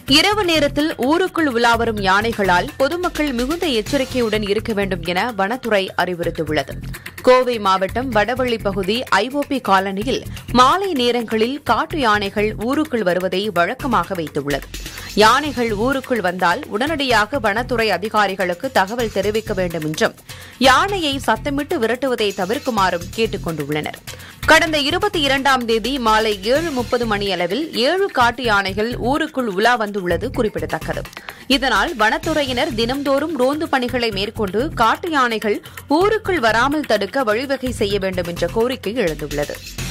இரவு நேரத்தில் ஊருக்குள் உலாவரும் யானைகளால் பொதுமக்கள் மிகுந்த எச்சரிக்கையுடன் இருக்க வேண்டும் என வனத்துறை அறிவுறுத்தியுள்ளது கோவை மாவட்டம் வடவள்ளி பகுதி ஐஓபி காலனியில் மாலை நேரங்களில் காட்டு யானைகள் ஊருக்குள் வருவதை வழக்கமாக வைத்துள்ளது யானைகள் ஊருக்குள் வந்தால் உடனடியாக வனத்துறை அதிகாரிகளுக்கு தகவல் தெரிவிக்க வேண்டும் என்றும் யானையை சத்தமிட்டு விரட்டுவதை தவிர்க்குமாறும் கேட்டுக் கொண்டுள்ளனர் கடந்த இருபத்தி இரண்டாம் தேதி மாலை ஏழு முப்பது மணியளவில் ஏழு காட்டு யானைகள் ஊருக்குள் உலா வந்துள்ளது குறிப்பிடத்தக்கது இதனால் வனத்துறையினர் தினம்தோறும் ரோந்து பணிகளை மேற்கொண்டு காட்டு யானைகள் ஊருக்குள் வராமல் தடுக்க வழிவகை செய்ய வேண்டும் என்ற கோரிக்கை எழுந்துள்ளது